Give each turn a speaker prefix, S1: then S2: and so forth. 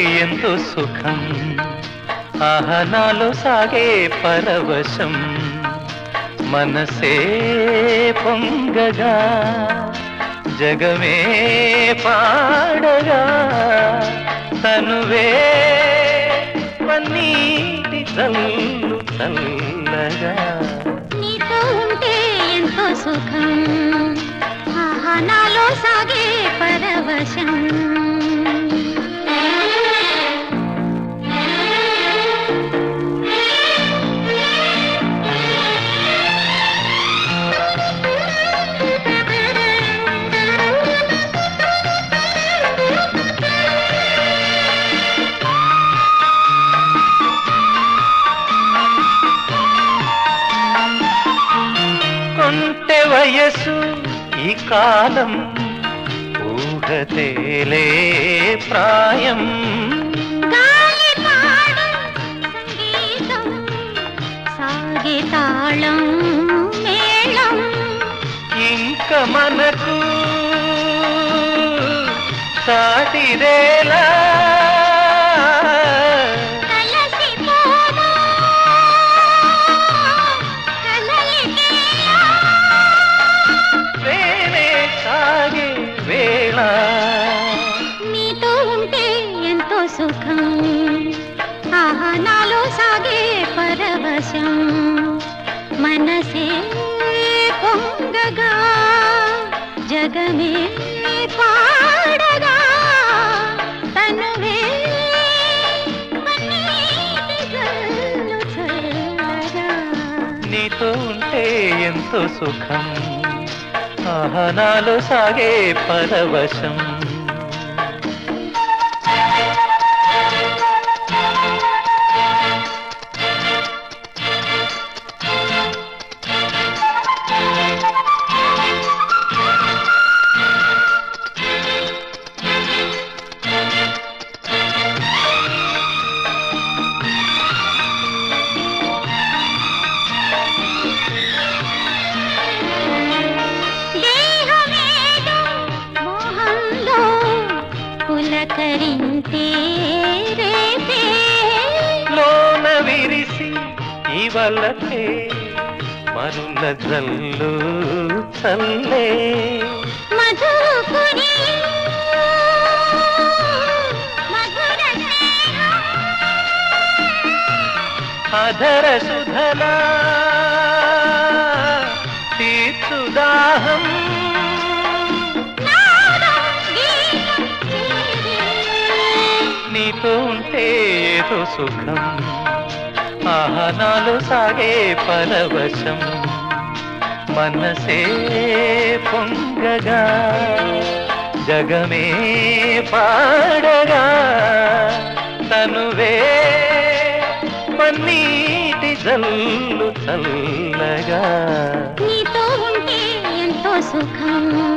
S1: ఎంతో సుఖం ఆహనాలు సాగే పరవశం మనసే పొంగగా జగమే పాడగా తనువే పన్నీటి చల్లు చల్లగా
S2: నీతో ఉంటే ఎంతో సుఖం ఆహా నాలో సాగే పరవశం
S1: కొంటె వయసు ఈ కాలం ఊహతేలే ప్రాయం
S2: గాలి పాడం సంగీతం సాగే తాళం మేళం
S1: ఇంక మనకు సాటిదేలా
S2: కలసిపోదా కలలికేలా
S1: వేలే సాగే వేళ
S2: నీతో ఉంటే ఎంతో సుఖం ఆహా నాలో సాగే పరవశం మనసే పొంగగా జగమే పాడగా తనువే పన్నీటి జల్లు చల్లగా.
S1: నీతో ఉంటే ఎంతో సుఖం ఆహనాలు సాగే పరవశం
S2: దేహమేదో మోహంలో పులకరింతే రేపే
S1: లోన విరిసి ఇవలతే మరుల జల్లు చల్లే
S2: మధుకుని మధుర స్నేహం
S1: అధర సుధలా తీర్చుదాహం
S2: నాదం గీతం చేరే.
S1: నీతో ఉంటే ఏదో సుఖం ఆహనాలు సాగే పరవశం మనసే పొంగగా జగమే పాడగా తనువే పన్నీటి జల్లు చల్లగా
S2: నీతో ఉంటే ఎంతో సుఖం